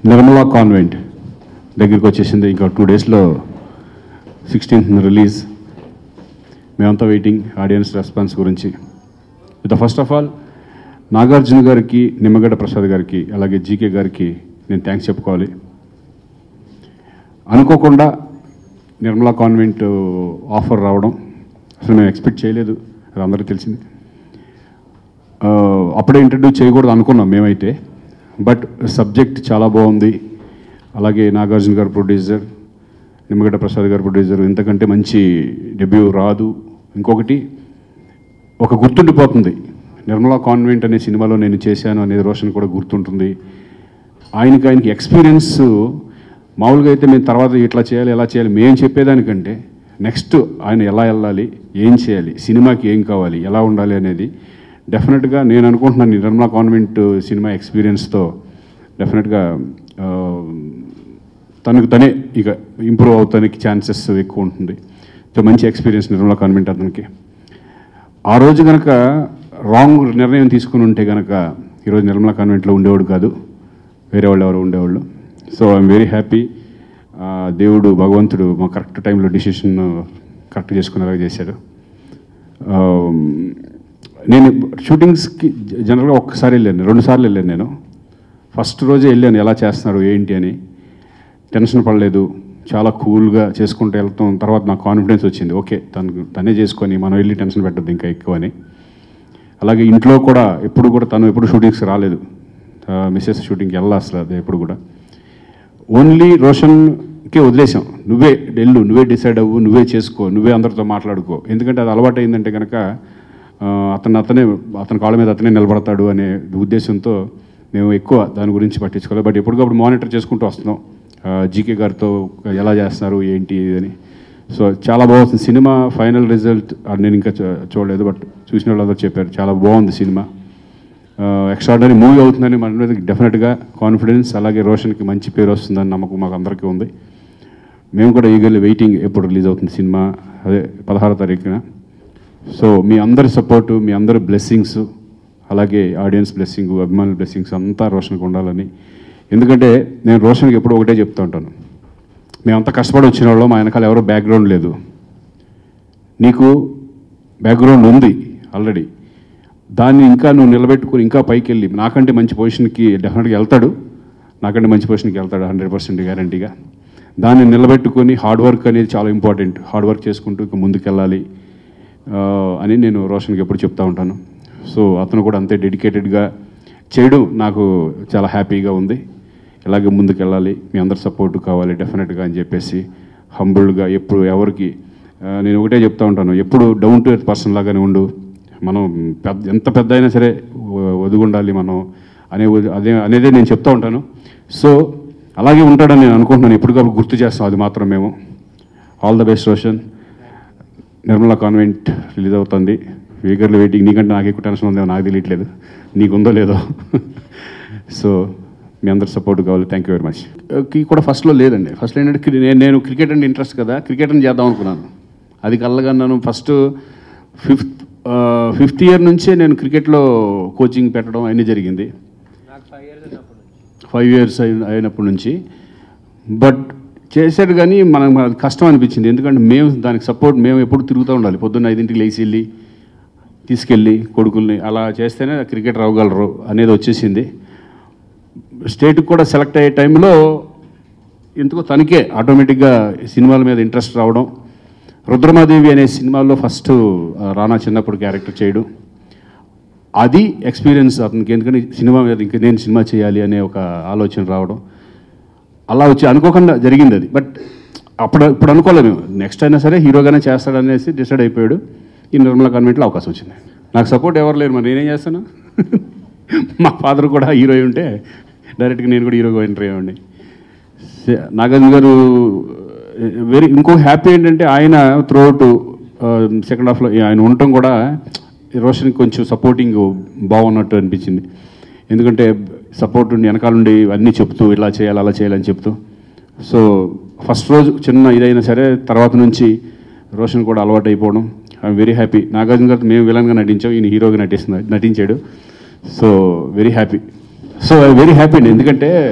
Nirmala convent దగ్గరికి వచ్చేసింది ఇంకా టూ డేస్లో సిక్స్టీన్త్ రిలీజ్ మేమంతా వెయిటింగ్ ఆడియన్స్ రెస్పాన్స్ గురించి with first of all Nagarjuna గారికి నిమ్మగడ్డ ప్రసాద్ గారికి అలాగే జీకే గారికి నేను థ్యాంక్స్ చెప్పుకోవాలి అనుకోకుండా నిర్మలా కాన్వెంట్ ఆఫర్ రావడం అసలు మేము ఎక్స్పెక్ట్ చేయలేదు అది అందరికీ తెలిసింది ఆ, అప్పుడే ఇంట్రడ్యూస్ చేయకూడదు అనుకున్నాం మేమైతే బట్ సబ్జెక్ట్ చాలా బాగుంది అలాగే నాగార్జున గారు ప్రొడ్యూసర్ నిమ్మగడ్డ ప్రసాద్ గారు ప్రొడ్యూసర్ ఇంతకంటే మంచి డెబ్యూ రాదు ఇంకొకటి ఒక గుర్తుండిపోతుంది నిర్మలా కాన్వెంట్ అనే సినిమాలో నేను చేశాను అనేది రోషన్ కూడా గుర్తుంటుంది ఆయనకి ఆయనకి ఎక్స్పీరియన్స్ మామూలుగా అయితే మేము తర్వాత ఇట్లా చేయాలి ఎలా చేయాలి మేము చెప్పేదానికంటే నెక్స్ట్ ఆయన ఎలా వెళ్ళాలి ఏం చేయాలి సినిమాకి ఏం కావాలి ఎలా ఉండాలి అనేది డెఫినెట్గా నేను అనుకుంటున్నాను ఈ నిర్మలా కాన్వెంట్ సినిమా ఎక్స్పీరియన్స్తో డెఫినెట్గా ఆ, తనకు తనే ఇక ఇంప్రూవ్ అవుతానికి ఛాన్సెస్ ఎక్కువ ఉంటుంది సో మంచి ఎక్స్పీరియన్స్ నిర్మలా కాన్వెంట్ అతనికి ఆ రోజు కనుక రాంగ్ నిర్ణయం తీసుకుని ఉంటే కనుక ఈరోజు నిర్మలా కాన్వెంట్లో ఉండేవాడు కాదు వేరే వాళ్ళు ఎవరు ఉండేవాళ్ళు సో ఐఎమ్ వెరీ హ్యాపీ దేవుడు భగవంతుడు మా కరెక్ట్ టైంలో డిసిషన్ కరెక్ట్ చేసుకునేలాగా చేశాడు ఆ, నేను షూటింగ్స్కి జనరల్గా ఒక్కసారి వెళ్ళాను రెండు సార్లు వెళ్ళాను నేను ఫస్ట్ రోజే వెళ్ళాను ఎలా చేస్తున్నారు ఏంటి అని టెన్షన్ పడలేదు చాలా కూల్గా చేసుకుంటూ వెళ్తాం తర్వాత నాకు కాన్ఫిడెన్స్ వచ్చింది ఓకే తను తనే చేసుకొని మనం వెళ్ళి టెన్షన్ పెట్టద్దు ఇంకా ఎక్కువ అని అలాగే ఇంట్లో కూడా ఎప్పుడు కూడా తను ఎప్పుడు షూటింగ్స్కి రాలేదు మిస్సెస్ షూటింగ్కి వెళ్ళా అసలు అది ఎప్పుడు కూడా ఓన్లీ రోషన్కే వదిలేసాం నువ్వే వెళ్ళు నువ్వే డిసైడ్ అవ్వు నువ్వే చేసుకో నువ్వే అందరితో మాట్లాడుకో ఎందుకంటే అది అలవాటు అయిందంటే కనుక ఆ, అతను అతనే అతని కాళ్ళ మీద అతనే నిలబడతాడు అనే ఉద్దేశంతో మేము ఎక్కువ దాని గురించి పట్టించుకోలేదు బట్ ఎప్పటికప్పుడు మానిటర్ చేసుకుంటూ వస్తున్నాం ఆ, జీకే గారితో ఎలా చేస్తున్నారు ఏంటి ఇది అని సో చాలా బాగుంది సినిమా ఫైనల్ రిజల్ట్ నేను ఇంకా చూ- చూడలేదు బట్ చూసిన వాళ్ళందరూ చెప్పారు చాలా బాగుంది సినిమా ఎక్స్ట్రాడనరీ మూవీ అవుతుందని మన మీద డెఫినెట్గా కాన్ఫిడెన్స్ అలాగే రోషన్కి మంచి పేరు వస్తుందని నమ్మకం మాకు అందరికీ ఉంది మేము కూడా ఈగర్లీ వెయిటింగ్ ఎప్పుడు రిలీజ్ అవుతుంది సినిమా అదే పదహారో తారీఖున సో మీ అందరి సపోర్టు మీ అందరి బ్లెస్సింగ్స్ అలాగే ఆడియన్స్ బ్లెస్సింగ్ అభిమానుల బ్లెస్సింగ్స్ అంతా రోషన్కి ఉండాలని ఎందుకంటే నేను రోషన్కి ఎప్పుడు ఒకటే చెప్తూ ఉంటాను మేమంతా కష్టపడి వచ్చిన వాళ్ళు మా వెనకాల ఎవరో బ్యాక్గ్రౌండ్ లేదు నీకు బ్యాక్గ్రౌండ్ ఉంది ఆల్రెడీ దాన్ని ఇంకా నువ్వు నిలబెట్టుకుని ఇంకా పైకి వెళ్ళి నాకంటే మంచి పొజిషన్కి డెఫినెట్గా వెళ్తాడు నాకంటే మంచి పొజిషన్కి వెళ్తాడు హండ్రెడ్ పర్సెంట్ గ్యారంటీగా దాన్ని నిలబెట్టుకొని హార్డ్ వర్క్ అనేది చాలా ఇంపార్టెంట్ హార్డ్ వర్క్ చేసుకుంటూ ఇంకా ముందుకెళ్ళాలి ఆ, అని నేను రోషన్కి ఎప్పుడు చెప్తా ఉంటాను సో అతను కూడా అంతే డెడికేటెడ్గా చేయడం నాకు చాలా హ్యాపీగా ఉంది ఇలాగే ముందుకెళ్ళాలి మీ అందరి సపోర్ట్ కావాలి డెఫినెట్గా అని చెప్పేసి హంబుల్గా ఎప్పుడు ఎవరికి ఆ, నేను ఒకటే చెప్తా ఉంటాను ఎప్పుడు డౌన్ టు ఎర్త్ పర్సన్ లాగానే ఉండు మనం పెద్ద ఎంత పెద్ద అయినా సరే వ- ఒదిగుండాలి మనం అనే ఉ- అదే అనేదే నేను చెప్తా ఉంటాను సో అలాగే ఉంటాడని నేను అనుకుంటున్నాను ఎప్పటికప్పుడు గుర్తు చేస్తాం అది మాత్రం మేము all the best Roshan Nirmala convent release అవుతుంది వీగర్లు వెయిటింగ్ నీకంటే నాకు ఎక్కువ టెన్షన్ ఉందేమో నాకు తెలియట్లేదు నీకుందో లేదో సో మీ అందరి సపోర్ట్ కావాలి థ్యాంక్ యూ వెరీ మచ్ కి కూడా ఫస్ట్లో లేదండి ఫస్ట్ ఏంటంటే క్రి- నేను నేను క్రికెట్ అంటే ఇంట్రెస్ట్ కదా క్రికెట్ అని చేద్దాం అనుకున్నాను అది కళ్ళగన్నాను ఫస్ట్ ఫిఫ్త్ ఫిఫ్త్ ఇయర్ నుంచే నేను క్రికెట్లో కోచింగ్ పెట్టడం అన్నీ జరిగింది ఫైవ్ ఇయర్స్ అయిన అయినప్పటి నుంచి బట్ చేశాడు కానీ మనం అది కష్టం అనిపించింది ఎందుకంటే మేము దానికి సపోర్ట్ మేము ఎప్పుడు తిరుగుతూ ఉండాలి పొద్దున్న ఐదింటికి లేచి వెళ్ళి తీసుకెళ్ళి కొడుకుల్ని అలా చేస్తేనే క్రికెట్ రావగలరు అనేది వచ్చేసింది స్టేట్కి కూడా సెలెక్ట్ అయ్యే టైంలో ఎందుకో తనకే ఆటోమేటిక్గా సినిమాల మీద ఇంట్రెస్ట్ రావడం రుద్రమాదేవి అనే సినిమాలో ఫస్ట్ ఆ, రానా చిన్నప్పుడు క్యారెక్టర్ చేయడం అది ఎక్స్పీరియన్స్ అతనికి ఎందుకంటే సినిమా మీద ఇంకా నేను సినిమా చేయాలి అనే ఒక ఆలోచన రావడం అలా వచ్చి అనుకోకుండా జరిగింది అది బట్ అప్పుడు ఇప్పుడు అనుకోలేదు మేము నెక్స్ట్ అయినా సరే హీరోగానే చేస్తాడనేసి డిసైడ్ అయిపోయాడు ఈ నిర్మలా కాన్వెంట్లో అవకాశం వచ్చింది నాకు సపోర్ట్ ఎవరు లేరు మరి నేనేం చేస్తాను మా ఫాదర్ కూడా హీరో అయి ఉంటే డైరెక్ట్గా నేను కూడా హీరోగా ఎంటర్ అయ్యేవాడిని నాగార్జున గారు వెరీ ఇంకో హ్యాపీ ఏంటంటే ఆయన త్రూఅవుట్ సెకండ్ హాఫ్లో ఆయన ఉండటం కూడా రోషన్కి కొంచెం సపోర్టింగ్ బాగున్నట్టు అనిపించింది ఎందుకంటే సపోర్ట్ ఉండి వెనకాల నుండి అన్నీ చెప్తూ ఇలా చేయాలి అలా చేయాలని చెప్తూ సో ఫస్ట్ రోజు చిన్న ఇదైనా సరే తర్వాత నుంచి రోషన్ కూడా అలవాటు అయిపోవడం ఐఎమ్ వెరీ హ్యాపీ నాగార్జున గారితో మేము విలన్గా నటించాం ఈయన హీరోగా నటిస్తున్నా నటించాడు so very happy so I very happy అండి ఎందుకంటే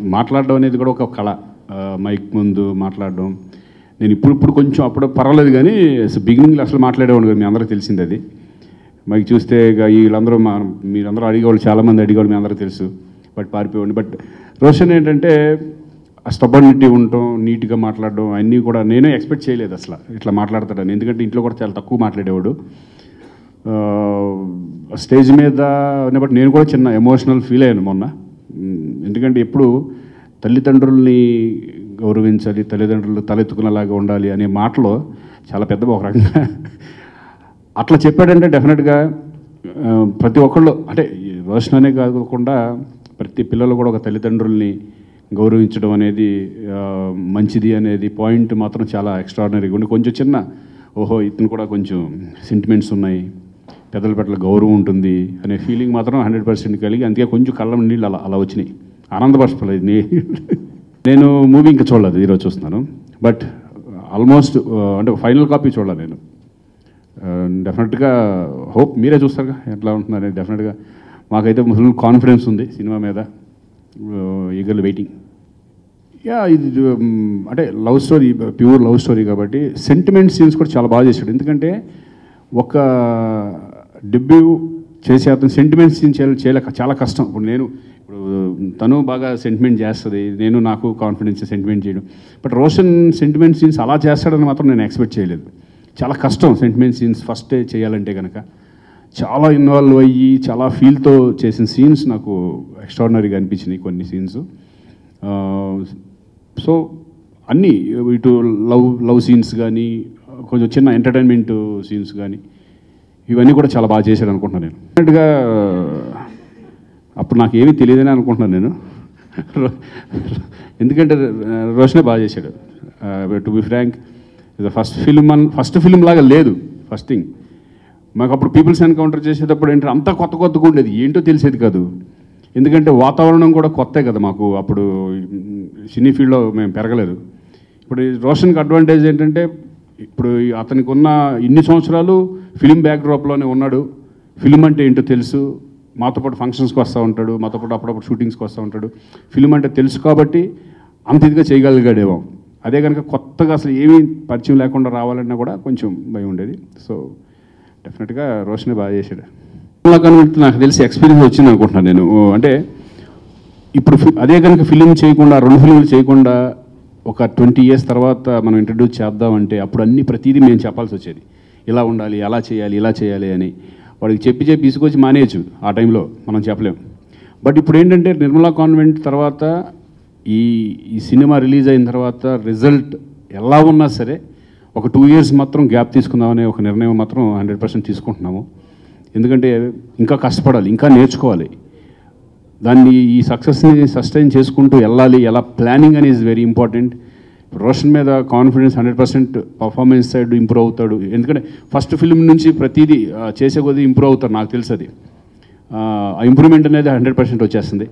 మాట్లాడడం అనేది కూడా ఒక కళ ఆ, మైక్ ముందు మాట్లాడడం నేను ఇప్పుడు ఇప్పుడు కొంచెం అప్పుడు పర్వాలేదు కానీ బిగినింగ్లో అసలు మాట్లాడేవాడు కదా మీ అందరికీ తెలిసింది అది మైక్ చూస్తే ఇక వీళ్ళందరూ మా మీరందరూ అడిగేవాళ్ళు చాలామంది అడిగేవాళ్ళు మీ అందరికీ తెలుసు బట్ పారిపోయేవాడిని బట్ రోషన్ ఏంటంటే స్టబర్నిటీ ఉండటం నీట్గా మాట్లాడడం అన్నీ కూడా నేనే ఎక్స్పెక్ట్ చేయలేదు అసలు ఇట్లా మాట్లాడతాడని ఎందుకంటే ఇంట్లో కూడా చాలా తక్కువ మాట్లాడేవాడు ఆ, స్టేజ్ మీద బట్ నేను కూడా చిన్న ఎమోషనల్ ఫీల్ అయ్యాను మొన్న ఉమ్, ఎందుకంటే ఎప్పుడు తల్లిదండ్రుల్ని గౌరవించాలి తల్లిదండ్రులు తలెత్తుకునేలాగా ఉండాలి అనే మాటలో చాలా పెద్ద ఒక రకంగా అట్లా చెప్పాడంటే డెఫినెట్గా ఆ, ప్రతి ఒక్కళ్ళు అంటే ఈ రోషన్ అనే కాకుండా ప్రతి పిల్లలు కూడా ఒక తల్లిదండ్రుల్ని గౌరవించడం అనేది ఆ, మంచిది అనేది పాయింట్ మాత్రం చాలా ఎక్స్ట్రాడినరీగా ఉంది కొంచెం చిన్న ఓహో ఇతను కూడా కొంచెం సెంటిమెంట్స్ ఉన్నాయి పెద్దల పట్ల గౌరవం ఉంటుంది అనే ఫీలింగ్ మాత్రం హండ్రెడ్ పర్సెంట్ కలిగి అందుకే కొంచెం కళ్ళ నీళ్ళు అలా అలా వచ్చినాయి ఆనందపరచలేదు నే- నేను మూవీ ఇంకా చూడలేదు ఈరోజు చూస్తున్నాను బట్ ఆల్మోస్ట్ అంటే ఫైనల్ కాపీ చూడాలి నేను డెఫినెట్గా హోప్ మీరే చూస్తారుగా ఎట్లా ఉంటున్నారు డెఫినెట్గా మాకైతే ఫుల్ కాన్ఫిడెన్స్ ఉంది సినిమా మీద ఈగల్ వెయిటింగ్ యా ఇది మ్, అంటే love story pure love story కాబట్టి సెంటిమెంట్ సీన్స్ కూడా చాలా బాగా చేశాడు ఎందుకంటే ఒక డెబ్యూ చేసే అతను సెంటిమెంట్ సీన్ చేయాలి చేయలేక చాలా కష్టం ఇప్పుడు నేను ఇప్పుడు తను బాగా సెంటిమెంట్ చేస్తుంది నేను నాకు కాన్ఫిడెన్స్ సెంటిమెంట్ చేయడం బట్ రోషన్ సెంటిమెంట్ సీన్స్ అలా చేస్తాడని మాత్రం నేను ఎక్స్పెక్ట్ చేయలేదు చాలా కష్టం సెంటిమెంట్ సీన్స్ ఫస్టే చేయాలంటే కనుక చాలా ఇన్వాల్వ్ అయ్యి చాలా ఫీల్తో చేసిన సీన్స్ నాకు ఎక్స్ట్రాడినరీగా అనిపించినాయి కొన్ని సీన్స్ సో అన్నీ ఇటు లవ్ లవ్ సీన్స్ కానీ కొంచెం చిన్న ఎంటర్టైన్మెంట్ సీన్స్ కానీ ఇవన్నీ కూడా చాలా బాగా చేశాడు అనుకుంటున్నాను నేను డెఫినెట్గా అప్పుడు నాకు ఏమీ తెలియదని అనుకుంటున్నాను నేను రో- ఎందుకంటే రోషనే బాగా చేశాడు టు బి ఫ్రాంక్ ఇది ఫస్ట్ ఫిల్మ్ అన్ ఫస్ట్ ఫిల్మ్ లాగా లేదు ఫస్ట్ థింగ్ మాకు అప్పుడు పీపుల్స్ ఎన్కౌంటర్ చేసేటప్పుడు ఏంటంటే అంతా కొత్త కొత్తగా ఉండేది ఏంటో తెలిసేది కాదు ఎందుకంటే వాతావరణం కూడా కొత్తే కదా మాకు అప్పుడు మ్, సినీ ఫీల్డ్లో మేము పెరగలేదు ఇప్పుడు ఈ రోషన్కి అడ్వాంటేజ్ ఏంటంటే ఇప్పుడు ఈ అతనికి ఉన్న ఇన్ని సంవత్సరాలు ఫిలిం బ్యాక్డ్రాప్లోనే ఉన్నాడు ఫిలిం అంటే ఏంటో తెలుసు మాతో పాటు ఫంక్షన్స్కి వస్తూ ఉంటాడు మాతో పాటు అప్పుడప్పుడు షూటింగ్స్కి వస్తూ ఉంటాడు ఫిలిం అంటే తెలుసు కాబట్టి అంత ఇదిగా చేయగలిగాడేమో అదే కనుక కొత్తగా అసలు ఏమీ పరిచయం లేకుండా రావాలన్నా కూడా కొంచెం భయం ఉండేది సో డెఫినెట్గా రోషనే బాగా చేశాడు కనుక నాకు తెలిసి ఎక్స్పీరియన్స్ వచ్చింది అనుకుంటున్నాను నేను ఓ, అంటే ఇప్పుడు ఫి- అదే కనుక ఫిలిం చేయకుండా రెండు ఫిలింలు చేయకుండా ఒక ట్వంటీ ఇయర్స్ తర్వాత మనం ఇంట్రడ్యూస్ చేద్దామంటే అప్పుడు అన్ని ప్రతిదీ మేము చెప్పాల్సి వచ్చేది ఇలా ఉండాలి అలా చేయాలి ఇలా చేయాలి అని వాడికి చెప్పి చెప్పి తీసుకొచ్చి మానేయచ్చు ఆ టైంలో మనం చెప్పలేం బట్ ఇప్పుడు ఏంటంటే నిర్మలా కాన్వెంట్ తర్వాత ఈ ఈ సినిమా రిలీజ్ అయిన తర్వాత రిజల్ట్ ఎలా ఉన్నా సరే ఒక టూ ఇయర్స్ మాత్రం గ్యాప్ తీసుకుందామనే ఒక నిర్ణయం మాత్రం హండ్రెడ్ పర్సెంట్ తీసుకుంటున్నాము ఎందుకంటే ఇంకా కష్టపడాలి ఇంకా నేర్చుకోవాలి దాన్ని ఈ సక్సెస్ని సస్టైన్ చేసుకుంటూ వెళ్ళాలి ఎలా ప్లానింగ్ అనేది ఇస్ వెరీ ఇంపార్టెంట్ రోషన్ మీద confidence hundred percent performance side improve అవుతాడు ఎందుకంటే ఫస్ట్ ఫిల్మ్ నుంచి ప్రతిదీ ఆ, చేసే కొద్దీ ఇంప్రూవ్ అవుతారు నాకు తెలుసు అది ఆ ఇంప్రూవ్మెంట్ అనేది హండ్రెడ్ పర్సెంట్ వచ్చేస్తుంది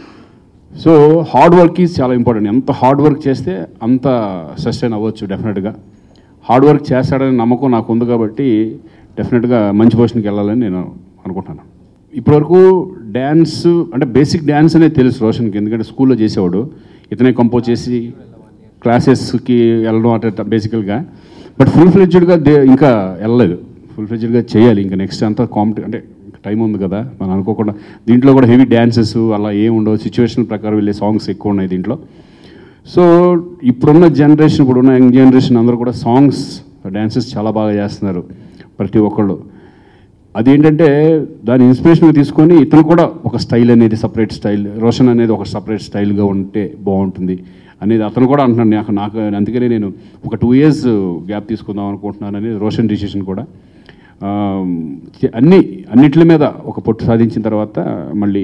సో హార్డ్ వర్క్ ఈజ్ చాలా ఇంపార్టెంట్ ఎంత హార్డ్ వర్క్ చేస్తే అంత సస్టైన్ అవ్వచ్చు డెఫినెట్గా హార్డ్ వర్క్ చేస్తాడని నమ్మకం నాకు ఉంది కాబట్టి డెఫినెట్గా మంచి పొజిషన్కి వెళ్ళాలని నేను అనుకుంటున్నాను ఇప్పటివరకు డ్యాన్స్ అంటే బేసిక్ డ్యాన్స్ అనేది తెలుసు రోషన్కి ఎందుకంటే స్కూల్లో చేసేవాడు ఇతనే కంపోజ్ చేసి క్లాసెస్కి వెళ్ళడం అంటే బేసికల్గా బట్ ఫుల్ ఫ్లెడ్జ్డ్గా దే ఇంకా వెళ్ళలేదు ఫుల్ ఫ్లెడ్జ్డ్గా చేయాలి ఇంకా నెక్స్ట్ అంతా కాంపిటీ అంటే టైం ఉంది కదా మనం అనుకోకుండా దీంట్లో కూడా హెవీ డ్యాన్సెస్ అలా ఏం ఉండవు సిచ్యువేషన్ ప్రకారం వెళ్ళే సాంగ్స్ ఎక్కువ ఉన్నాయి దీంట్లో సో ఇప్పుడున్న జనరేషన్ ఇప్పుడున్న యంగ్ జనరేషన్ అందరూ కూడా సాంగ్స్ డ్యాన్సెస్ చాలా బాగా చేస్తున్నారు ప్రతి ఒక్కళ్ళు అదేంటంటే దాని ఇన్స్పిరేషన్ తీసుకొని ఇతను కూడా ఒక స్టైల్ అనేది సపరేట్ స్టైల్ రోషన్ అనేది ఒక సపరేట్ స్టైల్గా ఉంటే బాగుంటుంది అనేది అతను కూడా అంటున్నాడు నాకు నాకు అందుకనే నేను ఒక టూ ఇయర్స్ గ్యాప్ తీసుకుందాం అనుకుంటున్నాను అనేది రోషన్ డిసిషన్ కూడా ఆ, చే- అన్ని అన్నిటి మీద ఒక పొట్టు సాధించిన తర్వాత మళ్ళీ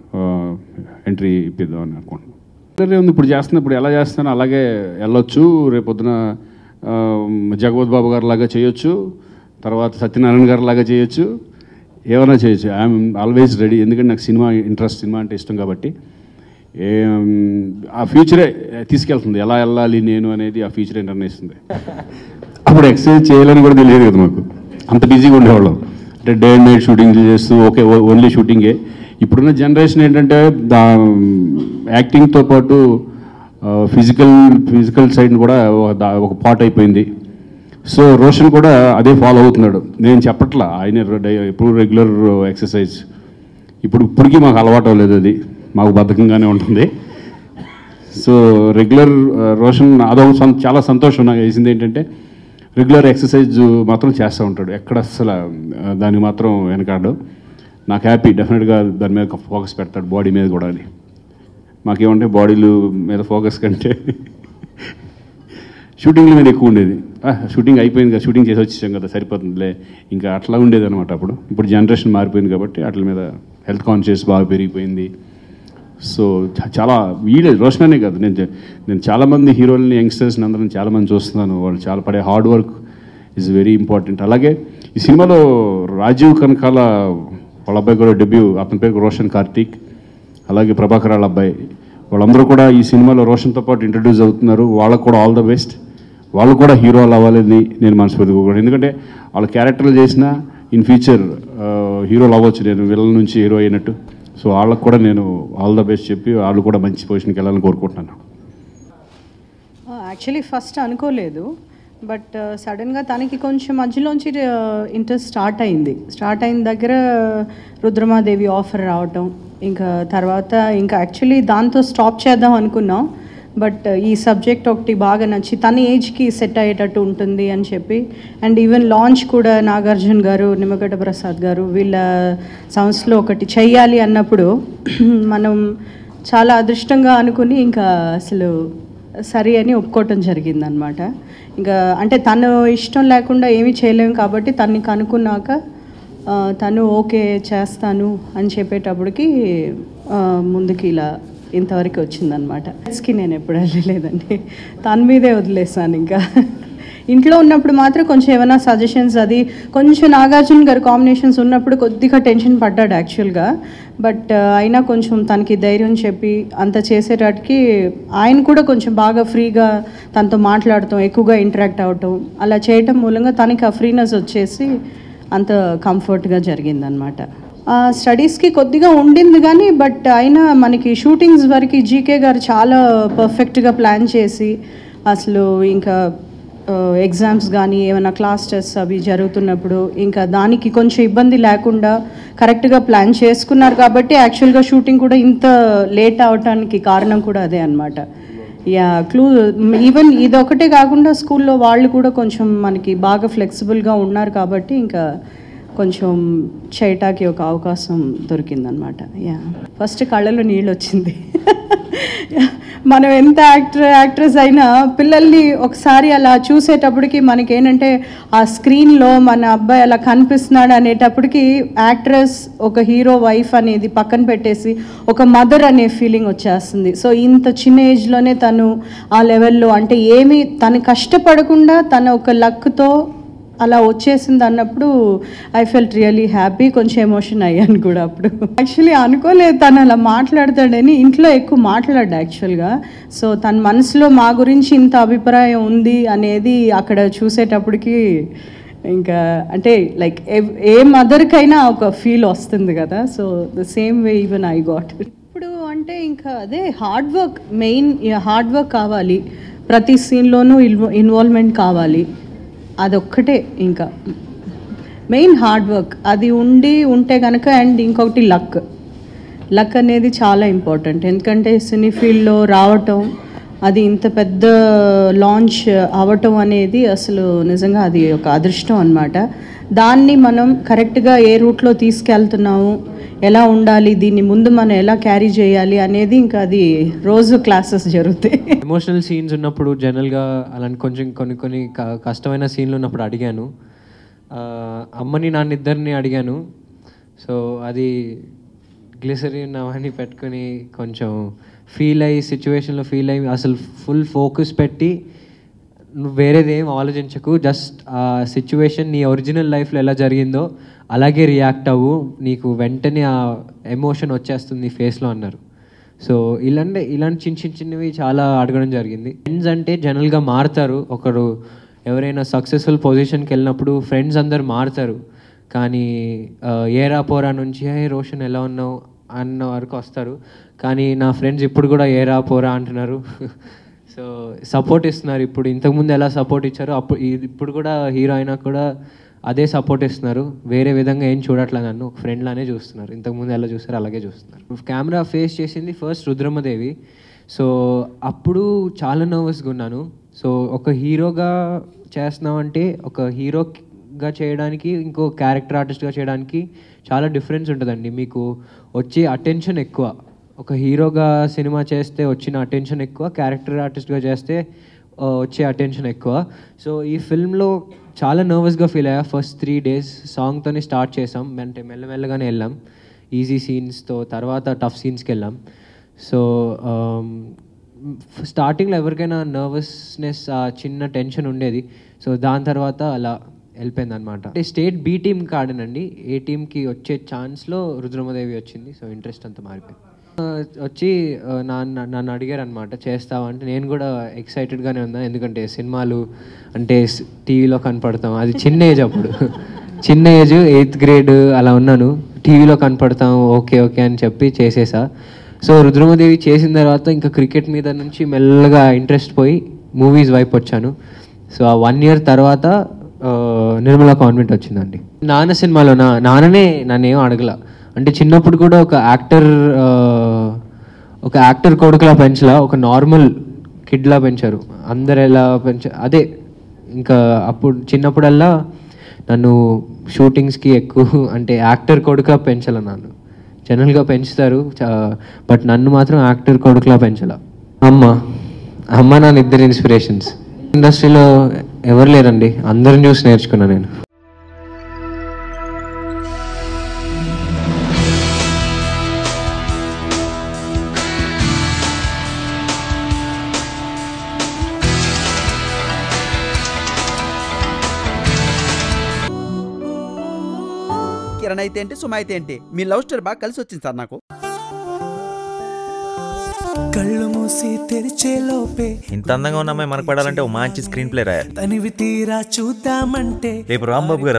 ఎంట్రీ ఇప్పిద్దామని అనుకుంటున్నాను సరే ఉంది ఇప్పుడు చేస్తున్నా ఇప్పుడు ఎలా చేస్తానో అలాగే వెళ్ళొచ్చు రేపొద్దున ఆ, జగవత్ బాబు గారు లాగా చేయొచ్చు తర్వాత సత్యనారాయణ గారు లాగా చేయొచ్చు ఏమైనా చేయొచ్చు ఐఎమ్ ఆల్వేస్ రెడీ ఎందుకంటే నాకు సినిమా ఇంట్రెస్ట్ సినిమా అంటే ఇష్టం కాబట్టి ఏం, ఆ ఫ్యూచరే తీసుకెళ్తుంది ఎలా వెళ్ళాలి నేను అనేది ఆ ఫ్యూచరే నిర్ణయిస్తుంది అప్పుడు ఎక్సర్సైజ్ చేయాలని కూడా తెలియదు కదా మాకు అంత బిజీగా ఉండేవాళ్ళం అంటే డే అండ్ నైట్ షూటింగ్ చేస్తూ ఓకే ఓన్లీ షూటింగే ఇప్పుడున్న జనరేషన్ ఏంటంటే యాక్టింగ్తో పాటు ఫిజికల్ ఫిజికల్ సైడ్ కూడా ఒక దా- ఒక పార్ట్ అయిపోయింది సో రోషన్ కూడా అదే ఫాలో అవుతున్నాడు నేను చెప్పట్లా ఆయన రె- ఎప్పుడు రెగ్యులర్ ఎక్సర్సైజ్ ఇప్పుడు ఇప్పటికీ మాకు అలవాటు అవ్వలేదు అది మాకు బద్ధకంగానే ఉంటుంది సో రెగ్యులర్ రోషన్ అదొక సం- చాలా సంతోషం నాకు వేసింది ఏంటంటే రెగ్యులర్ ఎక్సర్సైజ్ మాత్రం చేస్తూ ఉంటాడు ఎక్కడ అసలు ఆ, దానికి మాత్రం వెనకాడు నాకు హ్యాపీ డెఫినెట్గా దాని మీద ఫోకస్ పెడతాడు బాడీ మీద కూడా అని మాకేమంటే బాడీలు మీద ఫోకస్ కంటే షూటింగ్ల మీద ఎక్కువ ఉండేది ఆ, షూటింగ్ అయిపోయింది కదా షూటింగ్ చేసి వచ్చేసాం కదా సరిపోతుందిలే ఇంకా అట్లా ఉండేది అనమాట అప్పుడు ఇప్పుడు జనరేషన్ మారిపోయింది కాబట్టి వాటి మీద హెల్త్ కాన్షియస్ బాగా పెరిగిపోయింది సో చ- చాలా వీడే రోషన్ అనే కాదు నేను చె- నేను చాలామంది హీరోలని యంగ్స్టర్స్ని అందరం చాలామంది చూస్తున్నాను వాళ్ళు చాలా పడే hard work is very important అలాగే ఈ సినిమాలో రాజీవ్ కనకాల వాళ్ళ అబ్బాయి కూడా డెబ్యూ అతని పేరు రోషన్ కార్తీక్ అలాగే ప్రభాకర్ వాళ్ళ అబ్బాయి వాళ్ళందరూ కూడా ఈ సినిమాలో రోషన్తో పాటు ఇంట్రడ్యూస్ అవుతున్నారు వాళ్ళకు కూడా ఆల్ ద బెస్ట్ వాళ్ళు కూడా హీరోలు అవ్వాలని నేను మనస్ఫూర్తిగా కూడా ఎందుకంటే వాళ్ళ క్యారెక్టర్లు చేసిన ఇన్ ఫ్యూచర్ హీరోలు అవ్వచ్చు నేను విలన్ నుంచి హీరో అయినట్టు సో వాళ్ళకు కూడా నేను ఆల్ ద బెస్ట్ చెప్పి వాళ్ళు కూడా మంచి పొజిషన్కి వెళ్ళాలని కోరుకుంటున్నాను యాక్చువల్లీ ఫస్ట్ అనుకోలేదు బట్ సడన్గా తనకి కొంచెం మధ్యలోంచి ఇంట్రెస్ట్ స్టార్ట్ అయింది స్టార్ట్ అయిన దగ్గర రుద్రమాదేవి ఆఫర్ రావటం ఇంకా తర్వాత ఇంకా యాక్చువల్లీ దాంతో స్టాప్ చేద్దాం అనుకున్నాం బట్ ఈ సబ్జెక్ట్ ఒకటి బాగా నచ్చి తన ఏజ్కి సెట్ అయ్యేటట్టు ఉంటుంది అని చెప్పి అండ్ ఈవెన్ లాంచ్ కూడా నాగార్జున గారు నిమ్మగడ్డ ప్రసాద్ గారు వీళ్ళ సంస్థలో ఒకటి చెయ్యాలి అన్నప్పుడు మనం చాలా అదృష్టంగా అనుకుని ఇంకా అసలు సరే అని ఒప్పుకోవటం జరిగిందనమాట ఇంకా అంటే తను ఇష్టం లేకుండా ఏమీ చేయలేము కాబట్టి తన్ని కనుక్కున్నాక ఆ, తను ఓకే చేస్తాను అని చెప్పేటప్పటికి ఆ, ముందుకి ఇలా ఇంతవరకు వచ్చిందనమాట కి నేను ఎప్పుడు వెళ్ళలేదండి తన మీదే వదిలేసాను ఇంకా ఇంట్లో ఉన్నప్పుడు మాత్రం కొంచెం ఏమైనా సజెషన్స్ అది కొంచెం నాగార్జున గారు కాంబినేషన్స్ ఉన్నప్పుడు కొద్దిగా టెన్షన్ పడ్డాడు యాక్చువల్గా బట్ అయినా కొంచెం తనకి ధైర్యం చెప్పి అంత చేసేటట్టుకి ఆయన కూడా కొంచెం బాగా ఫ్రీగా తనతో మాట్లాడటం ఎక్కువగా ఇంటరాక్ట్ అవటం అలా చేయటం మూలంగా తనకి ఆ ఫ్రీనెస్ వచ్చేసి అంత కంఫర్ట్గా జరిగిందనమాట స్టడీస్కి కొద్దిగా ఉండింది కానీ బట్ అయినా మనకి షూటింగ్స్ వరకు జీకే గారు చాలా పర్ఫెక్ట్గా ప్లాన్ చేసి అసలు ఇంకా ఎగ్జామ్స్ కానీ ఏమైనా క్లాస్ టెస్ట్ అవి జరుగుతున్నప్పుడు ఇంకా దానికి కొంచెం ఇబ్బంది లేకుండా కరెక్ట్గా ప్లాన్ చేసుకున్నారు కాబట్టి యాక్చువల్గా షూటింగ్ కూడా ఇంత లేట్ అవటానికి కారణం కూడా అదే అనమాట యా క్లూ ఈవెన్ ఇది ఒకటే కాకుండా స్కూల్లో వాళ్ళు కూడా కొంచెం మనకి బాగా ఫ్లెక్సిబుల్గా ఉన్నారు కాబట్టి ఇంకా కొంచెం చేయటానికి ఒక అవకాశం దొరికిందనమాట యా ఫస్ట్ కళ్ళలో నీళ్ళు వచ్చింది మనం ఎంత యాక్టర్ యాక్ట్రెస్ అయినా పిల్లల్ని ఒకసారి అలా చూసేటప్పటికి మనకేంటంటే ఆ స్క్రీన్లో మన అబ్బాయి అలా కనిపిస్తున్నాడు అనేటప్పటికి యాక్ట్రెస్ ఒక హీరో వైఫ్ అనేది పక్కన పెట్టేసి ఒక మదర్ అనే ఫీలింగ్ వచ్చేస్తుంది సో ఇంత చిన్న ఏజ్లోనే తను ఆ లెవెల్లో అంటే ఏమి తను కష్టపడకుండా తన ఒక లక్తో అలా వచ్చేసింది అన్నప్పుడు ఐ ఫెల్ట్ రియలీ హ్యాపీ కొంచెం ఎమోషన్ అయ్యాను కూడా అప్పుడు యాక్చువల్లీ అనుకోలేదు తను అలా మాట్లాడతాడని ఇంట్లో ఎక్కువ మాట్లాడు యాక్చువల్గా సో తన మనసులో మా గురించి ఇంత అభిప్రాయం ఉంది అనేది అక్కడ చూసేటప్పటికి ఇంకా అంటే లైక్ ఏ మదర్కైనా ఒక ఫీల్ వస్తుంది కదా so the same way even I got ఇప్పుడు అంటే ఇంకా అదే hard work main hard work కావాలి ప్రతి సీన్లోనూ ఇన్వాల్వ్మెంట్ కావాలి అదొక్కటే ఇంకా మెయిన్ హార్డ్ వర్క్ అది ఉండి ఉంటే కనుక అండ్ ఇంకొకటి లక్ లక్ అనేది చాలా ఇంపార్టెంట్ ఎందుకంటే సినీ ఫీల్డ్లో రావటం అది ఇంత పెద్ద లాంచ్ అవ్వటం అనేది అసలు నిజంగా అది ఒక అదృష్టం అనమాట దాన్ని మనం కరెక్ట్గా ఏ రూట్లో తీసుకెళ్తున్నాము ఎలా ఉండాలి దీన్ని ముందు మనం ఎలా క్యారీ చేయాలి అనేది ఇంకా అది రోజు క్లాసెస్ జరుగుతాయి ఎమోషనల్ సీన్స్ ఉన్నప్పుడు జనరల్గా అలాంటి కొంచెం కొన్ని కొన్ని క- కష్టమైన సీన్లు ఉన్నప్పుడు అడిగాను ఆ, అమ్మని నాన్న ఇద్దరిని అడిగాను సో అది గ్లిసరిన్ అవన్నీ పెట్టుకొని కొంచెం ఫీల్ అయ్యి సిచ్యువేషన్లో ఫీల్ అయ్యి అసలు ఫుల్ ఫోకస్ పెట్టి నువ్వు వేరేది ఏం ఆలోచించకు జస్ట్ ఆ సిచ్యువేషన్ నీ ఒరిజినల్ లైఫ్లో ఎలా జరిగిందో అలాగే రియాక్ట్ అవ్వు నీకు వెంటనే ఆ ఎమోషన్ వచ్చేస్తుంది నీ ఫేస్లో అన్నారు సో ఇలాంటి ఇలాంటి చిన్న చిన్న చిన్నవి చాలా అడగడం జరిగింది ఫ్రెండ్స్ అంటే జనరల్గా మారుతారు ఒకరు ఎవరైనా సక్సెస్ఫుల్ పొజిషన్కి వెళ్ళినప్పుడు ఫ్రెండ్స్ అందరు మారుతారు కానీ ఆ, ఏరా పోరా నుంచి హే రోషన్ ఎలా ఉన్నావు అన్న వరకు వస్తారు కానీ నా ఫ్రెండ్స్ ఇప్పుడు కూడా ఏరా పోరా అంటున్నారు సో సపోర్ట్ ఇస్తున్నారు ఇప్పుడు ఇంతకుముందు ఎలా సపోర్ట్ ఇచ్చారో అప్పుడు ఈ- ఇప్పుడు కూడా హీరో అయినా కూడా అదే సపోర్ట్ ఇస్తున్నారు వేరే విధంగా ఏం చూడట్లేదు నన్ను ఒక ఫ్రెండ్ లానే చూస్తున్నారు ఇంతకుముందు ఎలా చూస్తారో అలాగే చూస్తున్నారు కెమెరా ఫేస్ చేసింది ఫస్ట్ రుద్రమదేవి సో అప్పుడు చాలా నర్వస్గా ఉన్నాను సో ఒక హీరోగా చేస్తున్నామంటే ఒక హీరోగా చేయడానికి ఇంకో క్యారెక్టర్ ఆర్టిస్ట్గా చేయడానికి చాలా డిఫరెన్స్ ఉంటుందండి మీకు వచ్చే అటెన్షన్ ఎక్కువ ఒక హీరోగా సినిమా చేస్తే వచ్చిన అటెన్షన్ ఎక్కువ క్యారెక్టర్ ఆర్టిస్ట్గా చేస్తే ఆ, వచ్చే అటెన్షన్ ఎక్కువ సో ఈ ఫిల్మ్లో చాలా నర్వస్గా ఫీల్ అయ్యా ఫస్ట్ త్రీ డేస్ సాంగ్తోనే స్టార్ట్ చేసాం అంటే మెల్లమెల్లగానే వెళ్ళాం ఈజీ సీన్స్తో తర్వాత టఫ్ సీన్స్కి వెళ్ళాం సో స్టార్టింగ్లో ఎవరికైనా నర్వస్నెస్ ఆ చిన్న టెన్షన్ ఉండేది సో దాని తర్వాత అలా వెళ్ళిపోయింది అనమాట అంటే స్టేట్ బి టీమ్కి ఆడానండి ఏ టీంకి వచ్చే ఛాన్స్లో రుద్రమదేవి వచ్చింది సో ఇంట్రెస్ట్ అంతా మారిపోయింది ఆ, వచ్చి ఆ, నాన్న నన్ను అడిగారు అనమాట చేస్తావా అంటే నేను కూడా ఎక్సైటెడ్గానే ఉన్నా ఎందుకంటే సినిమాలు అంటే టీవీలో కనపడతాం అది చిన్న ఏజ్ అప్పుడు చిన్న ఏజ్ ఎయిత్ గ్రేడ్ అలా ఉన్నాను టీవీలో కనపడతాం ఓకే ఓకే అని చెప్పి చేసేసా సో రుద్రమదేవి చేసిన తర్వాత ఇంకా క్రికెట్ మీద నుంచి మెల్లగా ఇంట్రెస్ట్ పోయి మూవీస్ వైపు వచ్చాను సో ఆ వన్ ఇయర్ తర్వాత ఆ, నిర్మలా కాన్వెంట్ వచ్చిందండి నాన్న సినిమాలో నా నాన్ననే నన్ను ఏం అడగల అంటే చిన్నప్పుడు కూడా ఒక యాక్టర్ ఒక యాక్టర్ కొడుకులా పెంచలా ఒక నార్మల్ కిడ్లా పెంచారు అందరు ఎలా పెంచ అదే ఇంకా అప్పుడు చిన్నప్పుడల్లా నన్ను షూటింగ్స్కి ఎక్కువ అంటే యాక్టర్ కొడుకులా పెంచాల నన్ను జనరల్గా పెంచుతారు బట్ నన్ను మాత్రం యాక్టర్ కొడుకులా పెంచాల అమ్మ అమ్మ నాన్న ఇద్దరు ఇన్స్పిరేషన్స్ ఇండస్ట్రీలో ఎవరు లేరండి అందరిని చూసి నేర్చుకున్నా నేను కిరణ్ అయితే ఏంటి సుమ అయితే ఏంటి మీ లవ్ స్టోరీ బాగా కలిసి వచ్చింది సార్ నాకు కళ్ళు మూసి తెరిచే లోపే ఇంత అందంగా ఉన్న అమ్మాయి మనకు పడాలంటే ఓ మంచి స్క్రీన్ ప్లే రాయాలి తనివి తీరా చూద్దామంటే రేపు రాంబాబు గారు